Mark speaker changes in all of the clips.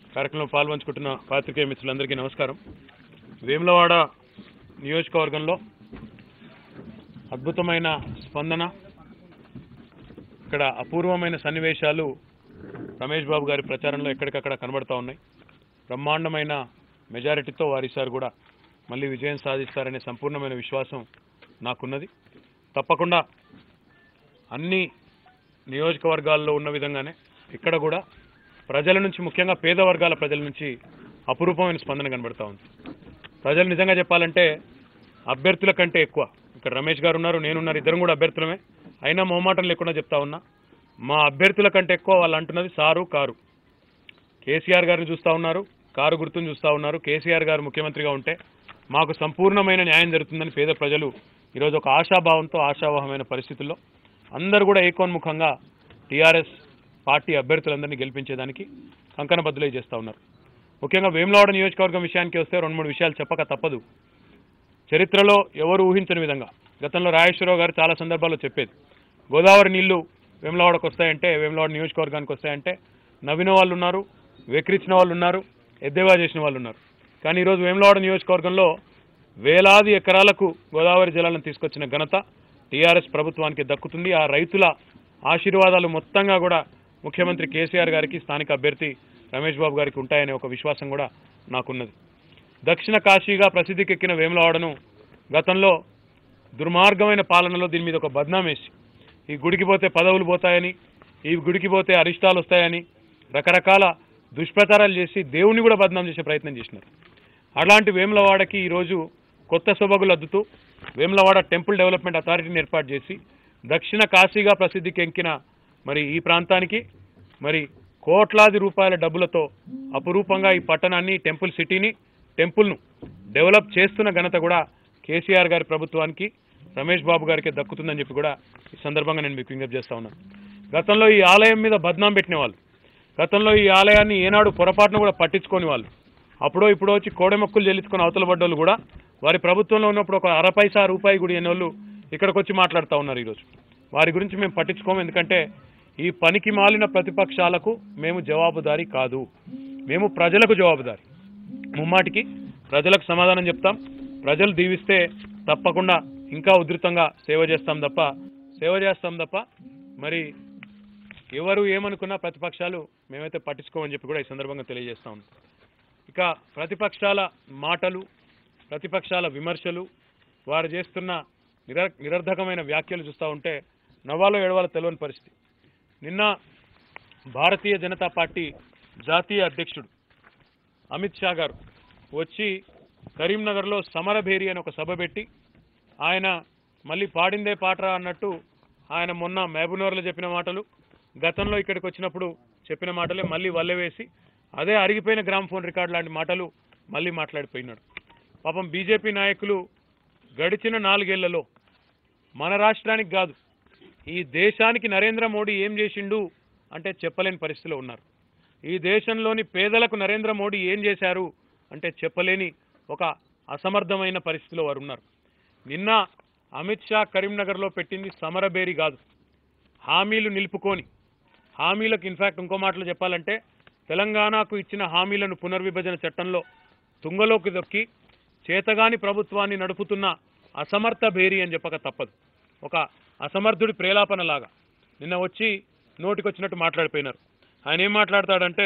Speaker 1: కార్యక్రమంలో పాల్పంచుకుంటున్న పాత్రికేయ మిత్రులందరికీ నమస్కారం వేములవాడ నియోజకవర్గంలో అద్భుతమైన స్పందన ఇక్కడ అపూర్వమైన సన్నివేశాలు రమేష్ బాబు గారి ప్రచారంలో ఎక్కడికక్కడ కనబడతా ఉన్నాయి బ్రహ్మాండమైన మెజారిటీతో వారిసారి కూడా మళ్ళీ విజయం సాధిస్తారనే సంపూర్ణమైన విశ్వాసం నాకున్నది తప్పకుండా అన్ని నియోజకవర్గాల్లో ఉన్న విధంగానే ఇక్కడ కూడా ప్రజల నుంచి ముఖ్యంగా పేద వర్గాల ప్రజల నుంచి అపురూపమైన స్పందన కనబడతా ఉంది ప్రజలు నిజంగా చెప్పాలంటే అభ్యర్థుల కంటే ఎక్కువ ఇక్కడ రమేష్ గారు ఉన్నారు నేనున్నారు ఇద్దరం కూడా అభ్యర్థులమే అయినా మొహమాటం లేకుండా చెప్తా ఉన్నా మా అభ్యర్థుల కంటే ఎక్కువ వాళ్ళు అంటున్నది సారు కారు కేసీఆర్ గారిని చూస్తూ ఉన్నారు కారు గుర్తును చూస్తూ ఉన్నారు కేసీఆర్ గారు ముఖ్యమంత్రిగా ఉంటే మాకు సంపూర్ణమైన న్యాయం జరుగుతుందని పేద ప్రజలు ఈరోజు ఒక ఆశాభావంతో ఆశావహమైన పరిస్థితుల్లో అందరూ కూడా ఏకోన్ముఖంగా టీఆర్ఎస్ పార్టీ అభ్యర్థులందరినీ గెలిపించేదానికి కంకణబద్దులై చేస్తూ ఉన్నారు ముఖ్యంగా వేములవాడ నియోజకవర్గం విషయానికి వస్తే రెండు మూడు విషయాలు చెప్పక తప్పదు చరిత్రలో ఎవరు ఊహించని విధంగా గతంలో రాజేశ్వరరావు గారు చాలా సందర్భాల్లో చెప్పేది గోదావరి నీళ్లు వేములవాడకు వస్తాయంటే వేములవాడ నియోజకవర్గానికి వస్తాయంటే నవ్విన వాళ్ళు ఉన్నారు వెక్రించిన వాళ్ళు ఉన్నారు ఎద్దేవా చేసిన వాళ్ళు ఉన్నారు కానీ ఈరోజు వేములవాడ నియోజకవర్గంలో వేలాది ఎకరాలకు గోదావరి జలాలను తీసుకొచ్చిన ఘనత టీఆర్ఎస్ ప్రభుత్వానికి దక్కుతుంది ఆ రైతుల ఆశీర్వాదాలు మొత్తంగా కూడా ముఖ్యమంత్రి కేసీఆర్ గారికి స్థానిక అభ్యర్థి రమేష్ బాబు గారికి ఉంటాయనే ఒక విశ్వాసం కూడా నాకున్నది దక్షిణ కాశీగా ప్రసిద్ధికెక్కిన వేములవాడను గతంలో దుర్మార్గమైన పాలనలో దీని మీద ఒక బద్నాం వేసి ఈ గుడికి పోతే పదవులు పోతాయని ఈ గుడికి పోతే అరిష్టాలు వస్తాయని రకరకాల దుష్ప్రచారాలు చేసి దేవుని కూడా బద్నాం చేసే ప్రయత్నం చేసినారు అలాంటి వేములవాడకి ఈరోజు కొత్త సొబగులు అద్దుతూ వేములవాడ టెంపుల్ డెవలప్మెంట్ అథారిటీని ఏర్పాటు చేసి దక్షిణ కాశీగా ప్రసిద్ధికి ఎక్కిన మరి ఈ ప్రాంతానికి మరి కోట్లాది రూపాయల డబ్బులతో అపురూపంగా ఈ పట్టణాన్ని టెంపుల్ సిటీని టెంపుల్ను డెవలప్ చేస్తున్న ఘనత కూడా కేసీఆర్ గారి ప్రభుత్వానికి రమేష్ బాబు గారికి దక్కుతుందని చెప్పి కూడా ఈ సందర్భంగా నేను మీకు విజ్ఞప్తి చేస్తా ఉన్నాను గతంలో ఈ ఆలయం మీద బద్నాం పెట్టిన వాళ్ళు గతంలో ఈ ఆలయాన్ని ఏనాడు పొరపాటును కూడా పట్టించుకోని వాళ్ళు అప్పుడో ఇప్పుడో వచ్చి కోడెమొక్కులు చెల్లించుకొని అవతల పడ్డోళ్ళు కూడా వారి ప్రభుత్వంలో ఉన్నప్పుడు ఒక అర పైసా రూపాయి గుడి అనే వాళ్ళు ఇక్కడికి వచ్చి మాట్లాడుతూ ఉన్నారు ఈరోజు వారి గురించి మేము పట్టించుకోము ఎందుకంటే ఈ పనికి మాలిన ప్రతిపక్షాలకు మేము జవాబుదారీ కాదు మేము ప్రజలకు జవాబుదారీ ముమ్మాటికి ప్రజలకు సమాధానం చెప్తాం ప్రజలు దీవిస్తే తప్పకుండా ఇంకా ఉధృతంగా సేవ చేస్తాం తప్ప సేవ చేస్తాం తప్ప మరి ఎవరు ఏమనుకున్నా ప్రతిపక్షాలు మేమైతే పట్టించుకోమని చెప్పి కూడా ఈ సందర్భంగా తెలియజేస్తా ఉన్నాం ఇక ప్రతిపక్షాల మాటలు ప్రతిపక్షాల విమర్శలు వారు చేస్తున్న నిర నిరర్ధకమైన వ్యాఖ్యలు చూస్తూ ఉంటే నవ్వాలో ఏడవాలో తెలియని పరిస్థితి నిన్న భారతీయ జనతా పార్టీ జాతీయ అధ్యక్షుడు అమిత్ షా గారు వచ్చి కరీంనగర్లో సమరభేరి అని ఒక సభ పెట్టి ఆయన మళ్ళీ పాడిందే పాటరా అన్నట్టు ఆయన మొన్న మహబూబ్నగర్లో చెప్పిన మాటలు గతంలో ఇక్కడికి వచ్చినప్పుడు చెప్పిన మాటలే మళ్ళీ వల్లవేసి అదే అరిగిపోయిన గ్రామ్ ఫోన్ రికార్డు లాంటి మాటలు మళ్ళీ మాట్లాడిపోయినాడు పాపం బీజేపీ నాయకులు గడిచిన నాలుగేళ్లలో మన రాష్ట్రానికి కాదు ఈ దేశానికి నరేంద్ర మోడీ ఏం చేసిండు అంటే చెప్పలేని పరిస్థితిలో ఉన్నారు ఈ దేశంలోని పేదలకు నరేంద్ర మోడీ ఏం చేశారు అంటే చెప్పలేని ఒక అసమర్థమైన పరిస్థితిలో వారు ఉన్నారు నిన్న అమిత్ షా కరీంనగర్లో పెట్టింది సమరబేరి కాదు హామీలు నిలుపుకొని హామీలకు ఇన్ఫాక్ట్ ఇంకో మాటలో చెప్పాలంటే తెలంగాణకు ఇచ్చిన హామీలను పునర్విభజన చట్టంలో తుంగలోకి దొక్కి చేతగాని ప్రభుత్వాన్ని నడుపుతున్న అసమర్థ భేరి అని చెప్పక తప్పదు ఒక అసమర్థుడి ప్రేలాపనలాగా నిన్న వచ్చి నోటికొచ్చినట్టు మాట్లాడిపోయినారు ఆయన ఏం మాట్లాడతాడంటే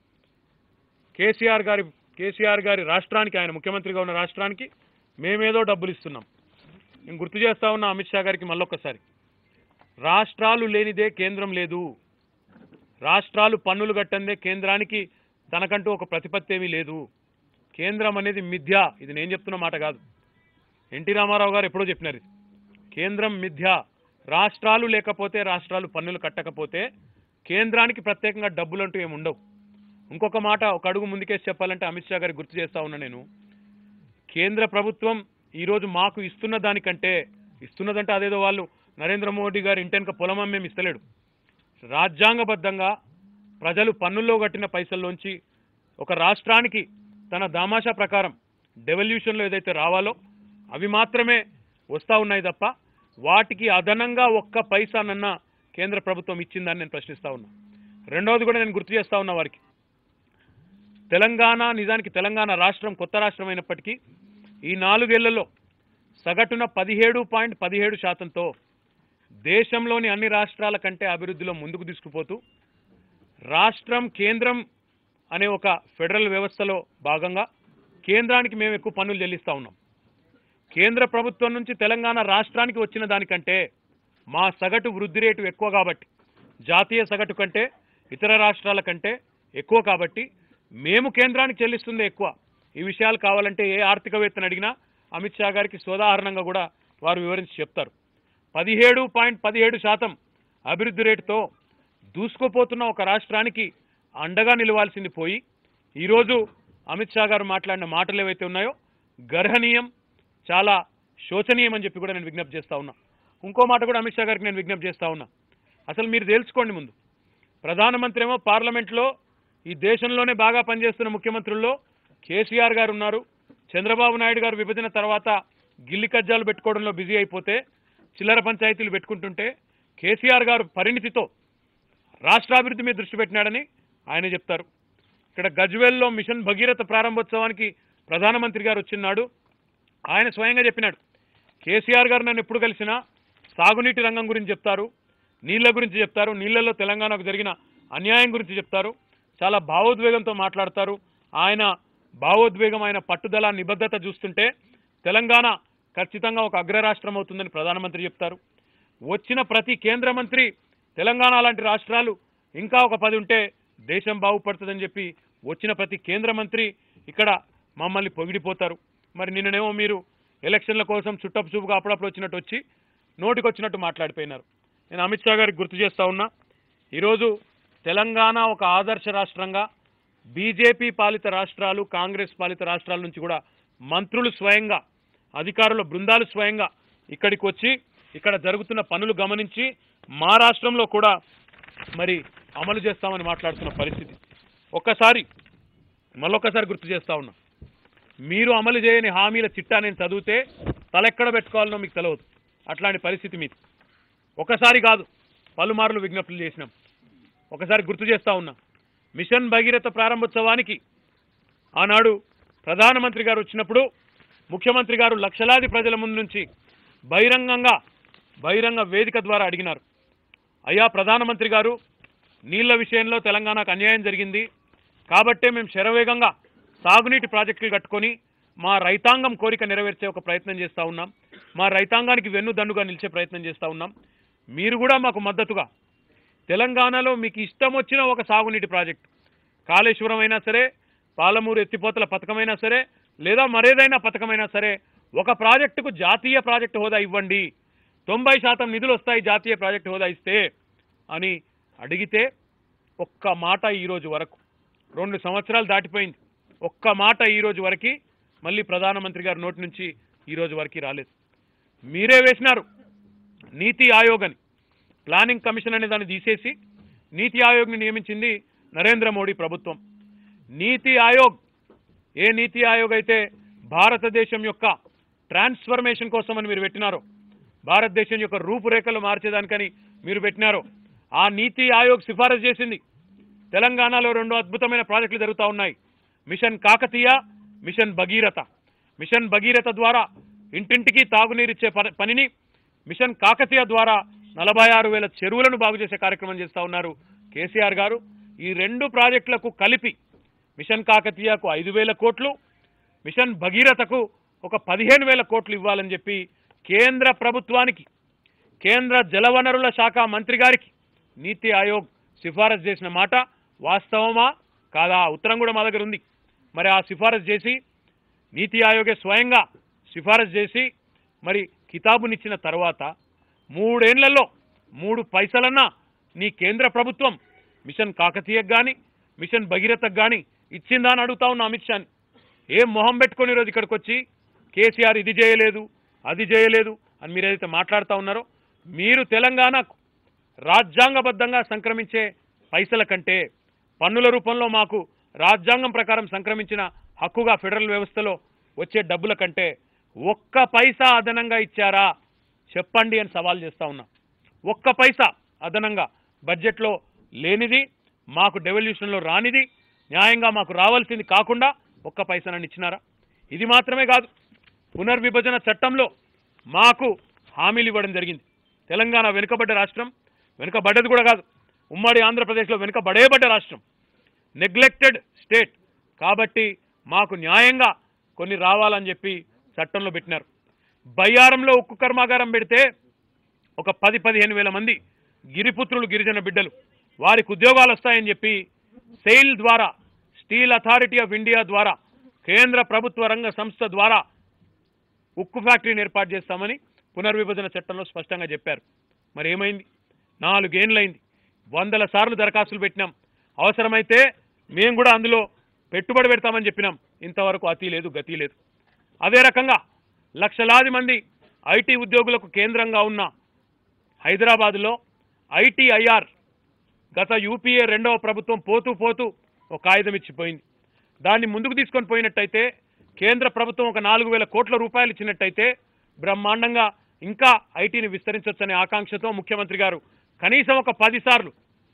Speaker 1: కేసీఆర్ గారి కేసీఆర్ గారి రాష్ట్రానికి ఆయన ముఖ్యమంత్రిగా ఉన్న రాష్ట్రానికి మేమేదో డబ్బులు ఇస్తున్నాం నేను గుర్తు చేస్తా ఉన్నా అమిత్ షా గారికి మళ్ళొక్కసారి రాష్ట్రాలు లేనిదే కేంద్రం లేదు రాష్ట్రాలు పన్నులు కట్టందే కేంద్రానికి తనకంటూ ఒక ప్రతిపత్తి ఏమీ లేదు కేంద్రం అనేది మిథ్య ఇది నేను చెప్తున్న మాట కాదు ఎన్టీ రామారావు గారు ఎప్పుడో చెప్పినారు ఇది కేంద్రం మిథ్య రాష్ట్రాలు లేకపోతే రాష్ట్రాలు పన్నులు కట్టకపోతే కేంద్రానికి ప్రత్యేకంగా డబ్బులు అంటూ ఏమి ఉండవు ఇంకొక మాట ఒక అడుగు ముందుకేసి చెప్పాలంటే అమిత్ షా గారికి గుర్తు చేస్తా ఉన్నా నేను కేంద్ర ప్రభుత్వం ఈరోజు మాకు ఇస్తున్న దానికంటే ఇస్తున్నదంటే అదేదో వాళ్ళు నరేంద్ర మోడీ గారు ఇంటెనక పొలం అమ్మేమి ఇస్తలేడు రాజ్యాంగబద్ధంగా ప్రజలు పన్నుల్లో కట్టిన పైసల్లోంచి ఒక రాష్ట్రానికి తన దామాషా ప్రకారం డెవల్యూషన్లో ఏదైతే రావాలో అవి మాత్రమే వస్తూ ఉన్నాయి తప్ప వాటికి అదనంగా ఒక్క పైసానన్నా కేంద్ర ప్రభుత్వం ఇచ్చిందని నేను ప్రశ్నిస్తా ఉన్నా రెండవది కూడా నేను గుర్తు చేస్తా ఉన్నా వారికి తెలంగాణ నిజానికి తెలంగాణ రాష్ట్రం కొత్త రాష్ట్రం అయినప్పటికీ ఈ నాలుగేళ్లలో సగటున పదిహేడు పాయింట్ పదిహేడు శాతంతో దేశంలోని అన్ని రాష్ట్రాల కంటే అభివృద్ధిలో ముందుకు తీసుకుపోతూ రాష్ట్రం కేంద్రం అనే ఒక ఫెడరల్ వ్యవస్థలో భాగంగా కేంద్రానికి మేము ఎక్కువ పన్నులు చెల్లిస్తూ ఉన్నాం కేంద్ర ప్రభుత్వం నుంచి తెలంగాణ రాష్ట్రానికి వచ్చిన దానికంటే మా సగటు వృద్ధి రేటు ఎక్కువ కాబట్టి జాతీయ సగటు కంటే ఇతర రాష్ట్రాల కంటే ఎక్కువ కాబట్టి మేము కేంద్రానికి చెల్లిస్తుంది ఎక్కువ ఈ విషయాలు కావాలంటే ఏ ఆర్థికవేత్తను అడిగినా అమిత్ షా గారికి సోదాహరణంగా కూడా వారు వివరించి చెప్తారు పదిహేడు పాయింట్ పదిహేడు శాతం అభివృద్ధి రేటుతో దూసుకుపోతున్న ఒక రాష్ట్రానికి అండగా నిలవాల్సింది పోయి ఈరోజు అమిత్ షా గారు మాట్లాడిన మాటలు ఏవైతే ఉన్నాయో గర్హనీయం చాలా శోచనీయం అని చెప్పి కూడా నేను విజ్ఞప్తి చేస్తా ఉన్నా ఇంకో మాట కూడా అమిత్ షా గారికి నేను విజ్ఞప్తి చేస్తా ఉన్నా అసలు మీరు తెలుసుకోండి ముందు ప్రధానమంత్రి ఏమో పార్లమెంట్లో ఈ దేశంలోనే బాగా పనిచేస్తున్న ముఖ్యమంత్రుల్లో కేసీఆర్ గారు ఉన్నారు చంద్రబాబు నాయుడు గారు విభజన తర్వాత గిల్లి కజ్జాలు పెట్టుకోవడంలో బిజీ అయిపోతే చిల్లర పంచాయతీలు పెట్టుకుంటుంటే కేసీఆర్ గారు పరిణితితో రాష్ట్రాభివృద్ధి మీద దృష్టి పెట్టినాడని ఆయన చెప్తారు ఇక్కడ గజ్వేల్లో మిషన్ భగీరథ ప్రారంభోత్సవానికి ప్రధానమంత్రి గారు వచ్చినాడు ఆయన స్వయంగా చెప్పినాడు కేసీఆర్ గారు నన్ను ఎప్పుడు కలిసినా సాగునీటి రంగం గురించి చెప్తారు నీళ్ల గురించి చెప్తారు నీళ్లలో తెలంగాణకు జరిగిన అన్యాయం గురించి చెప్తారు చాలా భావోద్వేగంతో మాట్లాడతారు ఆయన భావోద్వేగం ఆయన పట్టుదల నిబద్ధత చూస్తుంటే తెలంగాణ ఖచ్చితంగా ఒక అగ్రరాష్ట్రం అవుతుందని ప్రధానమంత్రి చెప్తారు వచ్చిన ప్రతి కేంద్ర మంత్రి తెలంగాణ లాంటి రాష్ట్రాలు ఇంకా ఒక పది ఉంటే దేశం బాగుపడుతుందని చెప్పి వచ్చిన ప్రతి కేంద్ర మంత్రి ఇక్కడ మమ్మల్ని పొగిడిపోతారు మరి నిన్ననేమో మీరు ఎలక్షన్ల కోసం చుట్టపు చూపుగా అప్పుడప్పుడు వచ్చినట్టు వచ్చి నోటికి వచ్చినట్టు మాట్లాడిపోయినారు నేను అమిత్ షా గారికి గుర్తు చేస్తా ఉన్నా ఈరోజు తెలంగాణ ఒక ఆదర్శ రాష్ట్రంగా బీజేపీ పాలిత రాష్ట్రాలు కాంగ్రెస్ పాలిత రాష్ట్రాల నుంచి కూడా మంత్రులు స్వయంగా అధికారుల బృందాలు స్వయంగా ఇక్కడికి వచ్చి ఇక్కడ జరుగుతున్న పనులు గమనించి మా రాష్ట్రంలో కూడా మరి అమలు చేస్తామని మాట్లాడుతున్న పరిస్థితి ఒక్కసారి మళ్ళొక్కసారి గుర్తు చేస్తా ఉన్నా మీరు అమలు చేయని హామీల చిట్టా నేను చదివితే తలెక్కడ పెట్టుకోవాలనో మీకు తెలియదు అట్లాంటి పరిస్థితి మీది ఒకసారి కాదు పలుమార్లు విజ్ఞప్తులు చేసినాం ఒకసారి గుర్తు చేస్తా ఉన్నా మిషన్ భగీరథ ప్రారంభోత్సవానికి ఆనాడు ప్రధానమంత్రి గారు వచ్చినప్పుడు ముఖ్యమంత్రి గారు లక్షలాది ప్రజల ముందు నుంచి బహిరంగంగా బహిరంగ వేదిక ద్వారా అడిగినారు అయ్యా ప్రధానమంత్రి గారు నీళ్ల విషయంలో తెలంగాణకు అన్యాయం జరిగింది కాబట్టే మేము శరవేగంగా సాగునీటి ప్రాజెక్టులు కట్టుకొని మా రైతాంగం కోరిక నెరవేర్చే ఒక ప్రయత్నం చేస్తూ ఉన్నాం మా రైతాంగానికి వెన్నుదన్నుగా నిలిచే ప్రయత్నం చేస్తూ ఉన్నాం మీరు కూడా మాకు మద్దతుగా తెలంగాణలో మీకు ఇష్టం వచ్చిన ఒక సాగునీటి ప్రాజెక్టు కాళేశ్వరం అయినా సరే పాలమూరు ఎత్తిపోతల పథకమైనా సరే లేదా మరేదైనా పథకమైనా సరే ఒక ప్రాజెక్టుకు జాతీయ ప్రాజెక్టు హోదా ఇవ్వండి తొంభై శాతం నిధులు వస్తాయి జాతీయ ప్రాజెక్టు హోదా ఇస్తే అని అడిగితే ఒక్క మాట ఈ రోజు వరకు రెండు సంవత్సరాలు దాటిపోయింది ఒక్క మాట ఈ రోజు వరకు మళ్ళీ ప్రధానమంత్రి గారి నోటి నుంచి ఈ రోజు వరకు రాలేదు మీరే వేసినారు నీతి ఆయోగ్ అని ప్లానింగ్ కమిషన్ అనే దాన్ని తీసేసి నీతి ఆయోగ్ని నియమించింది నరేంద్ర మోడీ ప్రభుత్వం నీతి ఆయోగ్ ఏ నీతి ఆయోగ్ అయితే భారతదేశం యొక్క ట్రాన్స్ఫర్మేషన్ కోసం అని మీరు పెట్టినారో భారతదేశం యొక్క రూపురేఖలు మార్చేదానికని మీరు పెట్టినారో ఆ నీతి ఆయోగ్ సిఫారసు చేసింది తెలంగాణలో రెండు అద్భుతమైన ప్రాజెక్టులు జరుగుతూ ఉన్నాయి mission Kakatiya mission Bhagiratha mission Bhagiratha ద్వారా ఇంటింటికి తాగునీరిచ్చే ప- పనిని మిషన్ కాకతీయ ద్వారా నలభై ఆరు వేల చెరువులను బాగు చేసే కార్యక్రమం చేస్తూ ఉన్నారు కేసీఆర్ గారు ఈ రెండు ప్రాజెక్టులకు కలిపి మిషన్ కాకతీయకు ఐదు వేల కోట్లు మిషన్ భగీరథకు ఒక పదిహేను వేల కోట్లు ఇవ్వాలని చెప్పి కేంద్ర ప్రభుత్వానికి కేంద్ర జలవనరుల శాఖ మంత్రి గారికి నీతి ఆయోగ్ సిఫారసు చేసిన మాట వాస్తవమా కాదా ఆ ఉత్తరం కూడా మా దగ్గర ఉంది మరి ఆ సిఫారసు చేసి నీతి ఆయోగే స్వయంగా సిఫారసు చేసి మరి కితాబునిచ్చిన తర్వాత మూడేళ్లలో మూడు పైసలన్నా నీ కేంద్ర ప్రభుత్వం మిషన్ కాకతీయకు కానీ మిషన్ భగీరథకు కానీ ఇచ్చిందా అని అడుగుతా ఉన్నా అమిత్ షాని ఏం మొహం పెట్టుకొని ఈరోజు ఇక్కడికి వచ్చి కేసీఆర్ ఇది చేయలేదు అది చేయలేదు అని మీరు ఏదైతే మాట్లాడుతూ ఉన్నారో మీరు తెలంగాణకు రాజ్యాంగబద్ధంగా సంక్రమించే పైసల కంటే పన్నుల రూపంలో మాకు రాజ్యాంగం ప్రకారం సంక్రమించిన హక్కుగా ఫెడరల్ వ్యవస్థలో వచ్చే డబ్బుల కంటే ఒక్క పైసా అదనంగా ఇచ్చారా చెప్పండి అని సవాల్ చేస్తా ఉన్నా ఒక్క పైసా అదనంగా బడ్జెట్లో లేనిది మాకు డెవల్యూషన్లో రానిది న్యాయంగా మాకు రావాల్సింది కాకుండా ఒక్క పైసనని ఇచ్చినారా ఇది మాత్రమే కాదు పునర్విభజన చట్టంలో మాకు హామీలు ఇవ్వడం జరిగింది తెలంగాణ వెనుకబడ్డ రాష్ట్రం వెనుకబడ్డది కూడా కాదు ఉమ్మడి ఆంధ్రప్రదేశ్లో వెనుకబడేబడ్డ రాష్ట్రం నెగ్లెక్టెడ్ స్టేట్ కాబట్టి మాకు న్యాయంగా కొన్ని రావాలని చెప్పి చట్టంలో పెట్టినారు బయ్యారంలో ఉక్కు కర్మాగారం పెడితే ఒక పది పదిహేను వేల మంది గిరిపుత్రులు గిరిజన బిడ్డలు వారికి ఉద్యోగాలు వస్తాయని చెప్పి సెయిల్ ద్వారా స్టీల్ అథారిటీ ఆఫ్ ఇండియా ద్వారా కేంద్ర ప్రభుత్వ రంగ సంస్థ ద్వారా ఉక్కు ఫ్యాక్టరీని ఏర్పాటు చేస్తామని పునర్విభజన చట్టంలో స్పష్టంగా చెప్పారు మరి ఏమైంది నాలుగేండ్లైంది వందల సార్లు దరఖాస్తులు పెట్టినాం అవసరమైతే మేము కూడా అందులో పెట్టుబడి పెడతామని చెప్పినాం ఇంతవరకు అతి లేదు గతి లేదు అదే రకంగా లక్షలాది మంది ఐటీ ఉద్యోగులకు కేంద్రంగా ఉన్న హైదరాబాదులో ఐటీఐఆర్ గత యూపీఏ రెండవ ప్రభుత్వం పోతూ పోతూ ఒక కాగితం ఇచ్చిపోయింది దాన్ని ముందుకు తీసుకొని పోయినట్టయితే కేంద్ర ప్రభుత్వం ఒక నాలుగు వేల కోట్ల రూపాయలు ఇచ్చినట్టయితే బ్రహ్మాండంగా ఇంకా ఐటీని విస్తరించవచ్చనే ఆకాంక్షతో ముఖ్యమంత్రి గారు కనీసం ఒక పది సార్లు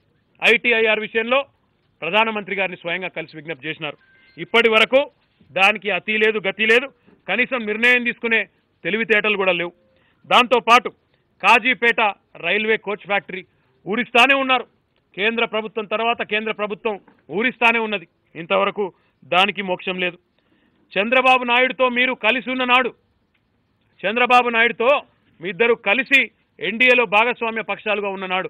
Speaker 1: ఐటీఐఆర్ విషయంలో ప్రధానమంత్రి గారిని స్వయంగా కలిసి విజ్ఞప్తి చేసినారు ఇప్పటి వరకు దానికి అతి లేదు గతి లేదు కనీసం నిర్ణయం తీసుకునే తెలివితేటలు కూడా లేవు దాంతోపాటు కాజీపేట రైల్వే కోచ్ ఫ్యాక్టరీ ఊరిస్తానే ఉన్నారు కేంద్ర ప్రభుత్వం తర్వాత కేంద్ర ప్రభుత్వం ఊరిస్తానే ఉన్నది ఇంతవరకు దానికి మోక్షం లేదు చంద్రబాబు నాయుడుతో మీరు కలిసి ఉన్న నాడు చంద్రబాబు నాయుడుతో మీ ఇద్దరు కలిసి ఎన్డీఏలో భాగస్వామ్య పక్షాలుగా ఉన్ననాడు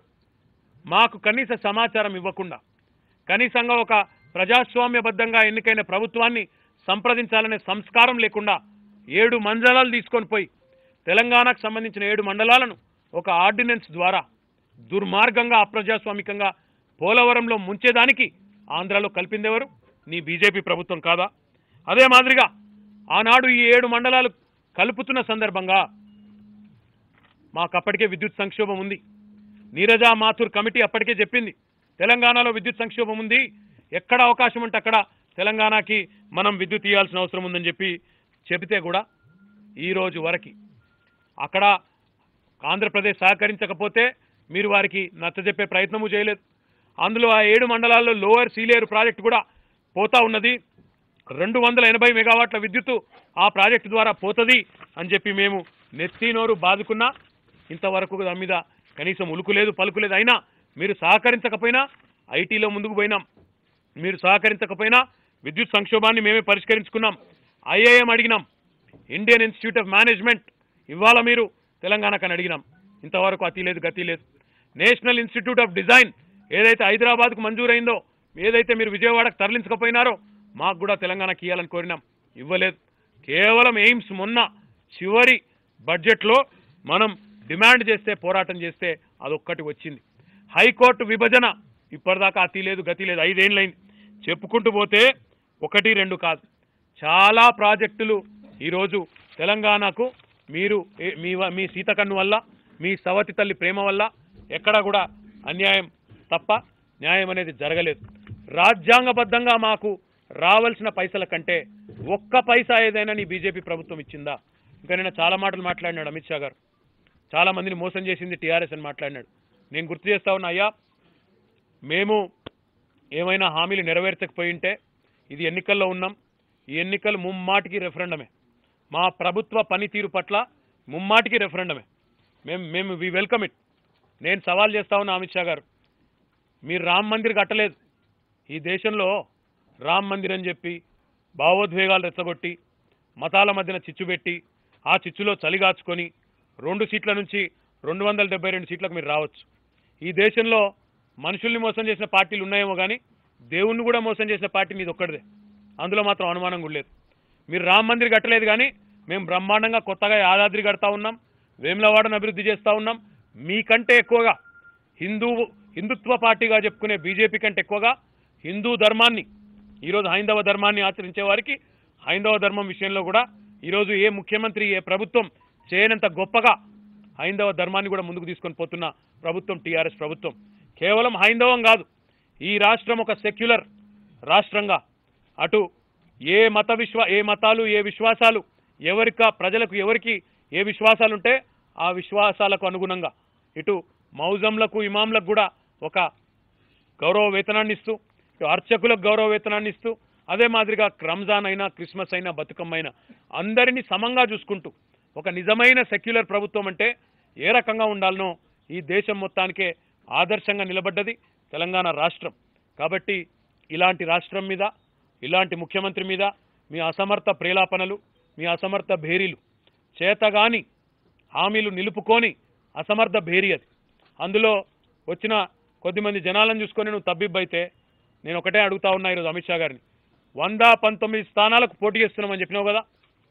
Speaker 1: మాకు కనీస సమాచారం ఇవ్వకుండా కనీసంగా ఒక ప్రజాస్వామ్యబద్ధంగా ఎన్నికైన ప్రభుత్వాన్ని సంప్రదించాలనే సంస్కారం లేకుండా ఏడు మండలాలు తీసుకొని పోయి తెలంగాణకు సంబంధించిన ఏడు మండలాలను ఒక ఆర్డినెన్స్ ద్వారా దుర్మార్గంగా అప్రజాస్వామికంగా పోలవరంలో ముంచేదానికి ఆంధ్రాలో కల్పిందెవరు నీ బీజేపీ ప్రభుత్వం కాదా అదే మాదిరిగా ఆనాడు ఈ ఏడు మండలాలు కలుపుతున్న సందర్భంగా మాకు అప్పటికే విద్యుత్ సంక్షోభం ఉంది నీరజా మాథూర్ కమిటీ అప్పటికే చెప్పింది తెలంగాణలో విద్యుత్ సంక్షోభం ఉంది ఎక్కడ అవకాశం ఉంటే అక్కడ తెలంగాణకి మనం విద్యుత్ ఇవ్వాల్సిన అవసరం ఉందని చెప్పి చెబితే కూడా ఈ రోజు వరకు అక్కడ ఆంధ్రప్రదేశ్ సహకరించకపోతే మీరు వారికి నచ్చజెప్పే ప్రయత్నము చేయలేదు అందులో ఆ ఏడు మండలాల్లో లోవర్ సీలేరు ప్రాజెక్టు కూడా పోతా ఉన్నది రెండు వందల ఎనభై మెగావాట్ల విద్యుత్తు ఆ ప్రాజెక్టు ద్వారా పోతుంది అని చెప్పి మేము నెత్తి నోరు బాదుకున్నా ఇంతవరకు దాని మీద కనీసం ఉలుకు లేదు పలుకు లేదు అయినా మీరు సహకరించకపోయినా ఐటీలో ముందుకు పోయినాం మీరు సహకరించకపోయినా విద్యుత్ సంక్షోభాన్ని మేమే పరిష్కరించుకున్నాం ఐఏఎం అడిగినాం ఇండియన్ ఇన్స్టిట్యూట్ ఆఫ్ మేనేజ్మెంట్ ఇవాళ మీరు తెలంగాణకని అడిగినాం ఇంతవరకు అతి లేదు గతి లేదు నేషనల్ ఇన్స్టిట్యూట్ ఆఫ్ డిజైన్ ఏదైతే హైదరాబాద్కు మంజూరైందో ఏదైతే మీరు విజయవాడకు తరలించకపోయినారో మాకు కూడా తెలంగాణకి ఇవ్వాలని కోరినాం ఇవ్వలేదు కేవలం ఎయిమ్స్ మొన్న చివరి బడ్జెట్లో మనం డిమాండ్ చేస్తే పోరాటం చేస్తే అదొక్కటి వచ్చింది హైకోర్టు విభజన ఇప్పటిదాకా అతి లేదు గతి లేదు ఐదేళ్ళైంది చెప్పుకుంటూ పోతే ఒకటి రెండు కాదు చాలా ప్రాజెక్టులు ఈరోజు తెలంగాణకు మీరు ఏ- మీ వ- మీ సీతకన్ను వల్ల మీ సవతి తల్లి ప్రేమ వల్ల ఎక్కడా కూడా అన్యాయం తప్ప న్యాయం అనేది జరగలేదు రాజ్యాంగబద్ధంగా మాకు రావాల్సిన పైసల కంటే ఒక్క పైసా ఏదైనా నీ బీజేపీ ప్రభుత్వం ఇచ్చిందా ఇంకా నేను చాలా మాటలు మాట్లాడినాడు అమిత్ షా గారు చాలా మందిని మోసం చేసింది టీఆర్ఎస్ అని మాట్లాడినాడు నేను గుర్తు చేస్తా ఉన్నా అయ్యా మేము ఏమైనా హామీలు నెరవేర్చకపోయి ఉంటే ఇది ఎన్నికల్లో ఉన్నాం ఈ ఎన్నికలు ముమ్మాటికి రెఫరెండమే మా ప్రభుత్వ పనితీరు పట్ల ముమ్మాటికి రెఫరెండమే మేము మేము వి వెల్కమ్ ఇట్ నేను సవాల్ చేస్తా ఉన్నా అమిత్ షా గారు మీరు రామ్ మందిర్ కట్టలేదు ఈ దేశంలో రామ్ మందిర్ అని చెప్పి భావోద్వేగాలు రెచ్చగొట్టి మతాల మధ్యన చిచ్చు పెట్టి ఆ చిచ్చులో చలిగాచుకొని రెండు సీట్ల నుంచి రెండు వందల డెబ్బై రెండు సీట్లకు మీరు రావచ్చు ఈ దేశంలో మనుషుల్ని మోసం చేసిన పార్టీలు ఉన్నాయేమో కానీ దేవుణ్ణి కూడా మోసం చేసిన పార్టీ మీది ఒక్కడిదే అందులో మాత్రం అనుమానం కూడా లేదు మీరు రామ్ మందిర్ కట్టలేదు కానీ మేము బ్రహ్మాండంగా కొత్తగా యాదాద్రి కడతా ఉన్నాం వేములవాడను అభివృద్ధి చేస్తూ ఉన్నాం మీకంటే ఎక్కువగా హిందూ హిందుత్వ పార్టీగా చెప్పుకునే బీజేపీ కంటే ఎక్కువగా హిందూ ధర్మాన్ని ఈరోజు హైందవ ధర్మాన్ని ఆచరించే వారికి హైందవ ధర్మం విషయంలో కూడా ఈరోజు ఏ ముఖ్యమంత్రి ఏ ప్రభుత్వం చేయనంత గొప్పగా హైందవ ధర్మాన్ని కూడా ముందుకు తీసుకొని పోతున్న ప్రభుత్వం టీఆర్ఎస్ ప్రభుత్వం కేవలం హైందవం కాదు ఈ రాష్ట్రం ఒక సెక్యులర్ రాష్ట్రంగా అటు ఏ మత విశ్వ ఏ మతాలు ఏ విశ్వాసాలు ఎవరిక ప్రజలకు ఎవరికి ఏ విశ్వాసాలు ఉంటే ఆ విశ్వాసాలకు అనుగుణంగా ఇటు మౌజంలకు ఇమాంలకు కూడా ఒక గౌరవ వేతనాన్ని ఇస్తూ అర్చకులకు గౌరవ వేతనాన్ని ఇస్తూ అదే మాదిరిగా రంజాన్ అయినా క్రిస్మస్ అయినా బతుకమ్మ అయినా అందరినీ సమంగా చూసుకుంటూ ఒక నిజమైన సెక్యులర్ ప్రభుత్వం అంటే ఏ రకంగా ఉండాలనో ఈ దేశం మొత్తానికే ఆదర్శంగా నిలబడ్డది తెలంగాణ రాష్ట్రం కాబట్టి ఇలాంటి రాష్ట్రం మీద ఇలాంటి ముఖ్యమంత్రి మీద మీ అసమర్థ ప్రేలాపనలు మీ అసమర్థ భేరీలు చేతగాని హామీలు నిలుపుకొని అసమర్థ భేరీ అది అందులో వచ్చిన కొద్దిమంది జనాలను చూసుకొని నువ్వు తబ్బిబ్బైతే నేను ఒకటే అడుగుతా ఉన్నా ఈరోజు అమిత్ షా గారిని వంద పంతొమ్మిది స్థానాలకు పోటీ చేస్తున్నామని చెప్పినావు కదా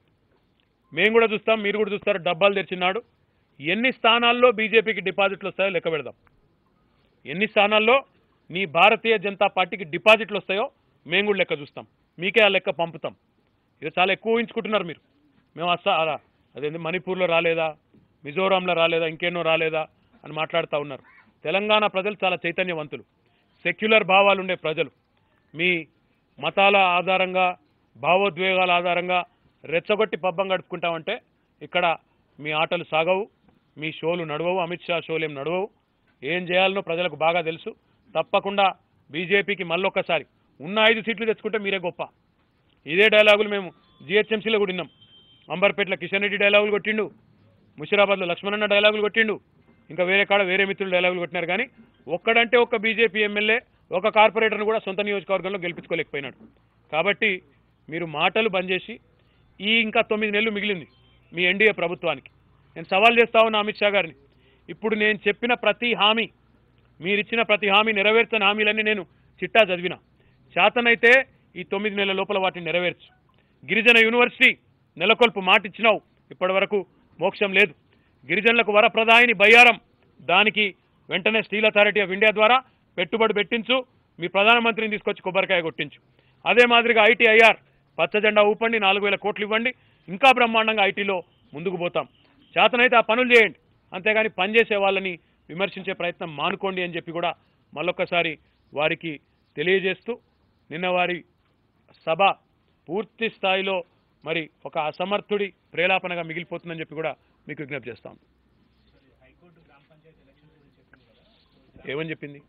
Speaker 1: మేము కూడా చూస్తాం మీరు కూడా చూస్తారు డబ్బాలు తెరిచినాడు ఎన్ని స్థానాల్లో బీజేపీకి డిపాజిట్లు వస్తాయో లెక్క పెడదాం ఎన్ని స్థానాల్లో నీ భారతీయ జనతా పార్టీకి డిపాజిట్లు వస్తాయో మేము కూడా లెక్క చూస్తాం మీకే ఆ లెక్క పంపుతాం ఇది చాలా ఎక్కువ ఊహించుకుంటున్నారు మీరు మేము అస్సా అలా అదేంటి మణిపూర్లో రాలేదా మిజోరాంలో రాలేదా ఇంకేనో రాలేదా అని మాట్లాడుతూ ఉన్నారు తెలంగాణ ప్రజలు చాలా చైతన్యవంతులు సెక్యులర్ భావాలు ఉండే ప్రజలు మీ మతాల ఆధారంగా భావోద్వేగాల ఆధారంగా రెచ్చగొట్టి పబ్బం గడుపుకుంటామంటే ఇక్కడ మీ ఆటలు సాగవు మీ షోలు నడవవు అమిత్ షా షోలు ఏం నడవవు ఏం చేయాలనో ప్రజలకు బాగా తెలుసు తప్పకుండా బీజేపీకి మళ్ళొక్కసారి ఉన్న ఐదు సీట్లు తెచ్చుకుంటే మీరే గొప్ప ఇదే డైలాగులు మేము జిహెచ్ఎంసీలో కూడా విన్నాం అంబర్పేటలో కిషన్ రెడ్డి డైలాగులు కొట్టిండు ముషిరాబాద్లో లక్ష్మణన్న డైలాగులు కొట్టిండు ఇంకా వేరే కాడ వేరే మిత్రులు డైలాగులు కొట్టినారు కానీ ఒక్కడంటే ఒక్క బీజేపీ ఎమ్మెల్యే ఒక కార్పొరేటర్ను కూడా సొంత నియోజకవర్గంలో గెలిపించుకోలేకపోయినాడు కాబట్టి మీరు మాటలు బంద్ చేసి ఈ ఇంకా తొమ్మిది నెలలు మిగిలింది మీ ఎన్డీఏ ప్రభుత్వానికి నేను సవాల్ చేస్తా ఉన్నా అమిత్ షా గారిని ఇప్పుడు నేను చెప్పిన ప్రతి హామీ మీరిచ్చిన ప్రతి హామీ నెరవేర్చని హామీలన్నీ నేను చిట్టా చదివిన చేతనైతే ఈ తొమ్మిది నెలల లోపల వాటిని నెరవేర్చు గిరిజన యూనివర్సిటీ నెలకొల్పు మాట ఇచ్చినావు ఇప్పటి వరకు మోక్షం లేదు గిరిజనులకు వరప్రదాయిని బయ్యారం దానికి వెంటనే స్టీల్ అథారిటీ ఆఫ్ ఇండియా ద్వారా పెట్టుబడి పెట్టించు మీ ప్రధానమంత్రిని తీసుకొచ్చి కొబ్బరికాయ కొట్టించు అదే మాదిరిగా ఐటీఐఆర్ పచ్చ జెండా ఊపండి నాలుగు వేల కోట్లు ఇవ్వండి ఇంకా బ్రహ్మాండంగా ఐటీలో ముందుకు పోతాం చేతనైతే ఆ పనులు చేయండి అంతేగాని పనిచేసే వాళ్ళని విమర్శించే ప్రయత్నం మానుకోండి అని చెప్పి కూడా మళ్ళొక్కసారి వారికి తెలియజేస్తూ నిన్న వారి సభ పూర్తి స్థాయిలో మరి ఒక అసమర్థుడి ప్రేలాపనగా మిగిలిపోతుందని చెప్పి కూడా మీకు విజ్ఞప్తి చేస్తాం ఏమని చెప్పింది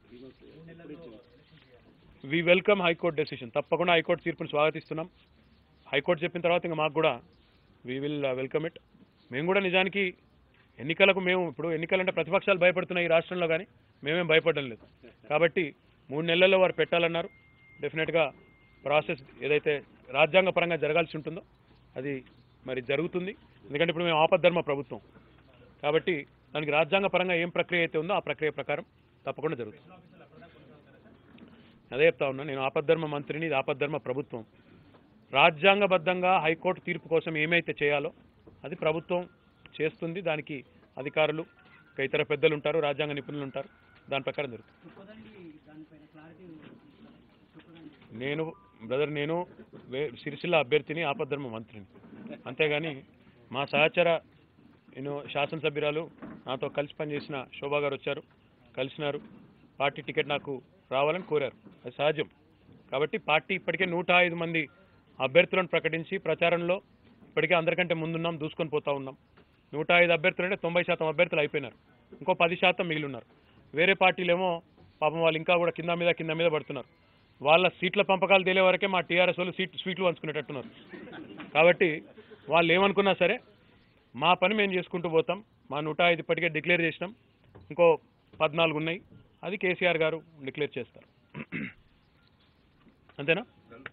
Speaker 1: వి వెల్కమ్ హైకోర్టు డెసిషన్ తప్పకుండా హైకోర్టు తీర్పును స్వాగతిస్తున్నాం హైకోర్టు చెప్పిన తర్వాత ఇంకా మాకు కూడా వి విల్ వెల్కమ్ ఇట్ మేము కూడా నిజానికి ఎన్నికలకు మేము ఇప్పుడు ఎన్నికలంటే ప్రతిపక్షాలు భయపడుతున్నాయి ఈ రాష్ట్రంలో కానీ మేమేం భయపడడం లేదు కాబట్టి మూడు నెలల్లో వారు పెట్టాలన్నారు డెఫినెట్గా ప్రాసెస్ ఏదైతే రాజ్యాంగ పరంగా జరగాల్సి ఉంటుందో అది మరి జరుగుతుంది ఎందుకంటే ఇప్పుడు మేము ఆపద్ధర్మ ప్రభుత్వం కాబట్టి దానికి రాజ్యాంగ పరంగా ఏం ప్రక్రియ అయితే ఉందో ఆ ప్రక్రియ ప్రకారం తప్పకుండా జరుగుతుంది అదే చెప్తా ఉన్నా నేను ఆపద్ధర్మ మంత్రిని ఇది ఆపద్ధర్మ ప్రభుత్వం రాజ్యాంగబద్ధంగా హైకోర్టు తీర్పు కోసం ఏమైతే చేయాలో అది ప్రభుత్వం చేస్తుంది దానికి అధికారులు ఇంకా ఇతర పెద్దలు ఉంటారు రాజ్యాంగ నిపుణులు ఉంటారు దాని ప్రకారం జరుగుతుంది నేను బ్రదర్ నేను వే సిరిసిల్ల అభ్యర్థిని ఆపద్ధర్మ మంత్రిని అంతేగాని మా సహచర నేను శాసనసభ్యురాలు నాతో కలిసి పనిచేసిన శోభా గారు వచ్చారు కలిసినారు పార్టీ టికెట్ నాకు రావాలని కోరారు అది సహజం కాబట్టి పార్టీ ఇప్పటికే నూట ఐదు మంది అభ్యర్థులను ప్రకటించి ప్రచారంలో ఇప్పటికే అందరికంటే ముందున్నాం దూసుకొని పోతా ఉన్నాం నూట ఐదు అభ్యర్థులు అంటే తొంభై శాతం అభ్యర్థులు అయిపోయినారు ఇంకో పది శాతం మిగిలి ఉన్నారు వేరే పార్టీలేమో పాపం వాళ్ళు ఇంకా కూడా కింద మీద కింద మీద పడుతున్నారు వాళ్ళ సీట్ల పంపకాలు తేలే వరకే మా టీఆర్ఎస్ వాళ్ళు సీట్ స్వీట్లు పంచుకునేటట్టున్నారు కాబట్టి వాళ్ళు ఏమనుకున్నా సరే మా పని మేము చేసుకుంటూ పోతాం మా నూట ఐదు ఇప్పటికే డిక్లేర్ చేసినాం ఇంకో పద్నాలుగు ఉన్నాయి అది కేసీఆర్ గారు డిక్లేర్ చేస్తారు అంతేనా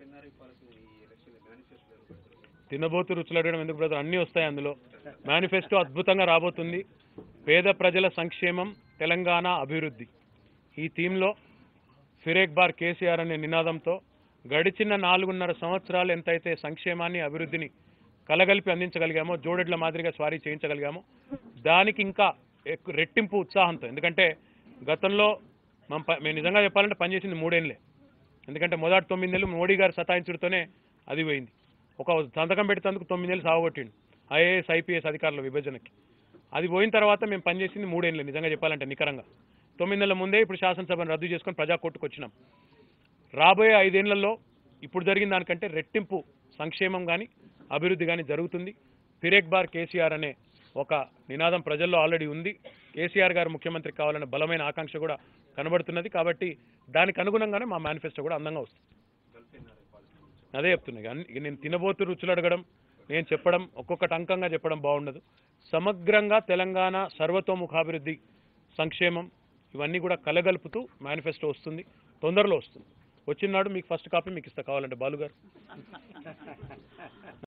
Speaker 1: తినబోతు రుచులు అడగడం ఎందుకు బ్రదర్ అన్నీ వస్తాయి అందులో మేనిఫెస్టో అద్భుతంగా రాబోతుంది పేద ప్రజల సంక్షేమం తెలంగాణ అభివృద్ధి ఈ థీమ్లో ఫిరేక్ బార్ కేసీఆర్ అనే నినాదంతో గడిచిన నాలుగున్నర సంవత్సరాలు ఎంతైతే సంక్షేమాన్ని అభివృద్ధిని కలగలిపి అందించగలిగామో జోడెడ్ల మాదిరిగా స్వారీ చేయించగలిగామో దానికి ఇంకా ఎక్కు- రెట్టింపు ఉత్సాహంతో ఎందుకంటే గతంలో మనం ప- మేము నిజంగా చెప్పాలంటే పనిచేసింది మూడేళ్ళే ఎందుకంటే మొదటి తొమ్మిది నెలలు మోడీ గారు సతాయించుడితోనే అది పోయింది ఒక సంతకం పెడుతందుకు తొమ్మిది నెలలు సాగొట్టిండు ఐఏఎస్ ఐపీఎస్ అధికారుల విభజనకి అది పోయిన తర్వాత మేము పనిచేసింది మూడేళ్ళు నిజంగా చెప్పాలంటే నికరంగా తొమ్మిది నెలల ముందే ఇప్పుడు శాసనసభను రద్దు చేసుకొని ప్రజా కోర్టుకు వచ్చినాం రాబోయే ఐదేళ్లలో ఇప్పుడు జరిగిన దానికంటే రెట్టింపు సంక్షేమం కానీ అభివృద్ధి కానీ జరుగుతుంది ఫిరేక్ బార్ కేసీఆర్ అనే ఒక నినాదం ప్రజల్లో ఆల్రెడీ ఉంది కేసీఆర్ గారు ముఖ్యమంత్రి కావాలనే బలమైన ఆకాంక్ష కూడా కనబడుతున్నది కాబట్టి దానికి అనుగుణంగానే మా మేనిఫెస్టో కూడా అందంగా వస్తుంది అదే చెప్తున్నా ఇక అన్ని- ఇక నేను తినబోతు రుచులు అడగడం నేను చెప్పడం ఒక్కొక్కటి అంకంగా చెప్పడం బాగుండదు సమగ్రంగా తెలంగాణ సర్వతోముఖాభివృద్ధి సంక్షేమం ఇవన్నీ కూడా కలగలుపుతూ మేనిఫెస్టో వస్తుంది తొందరలో వస్తుంది వచ్చినాడు మీకు ఫస్ట్ కాపీ మీకు ఇస్తా కావాలంటే బాలు గారు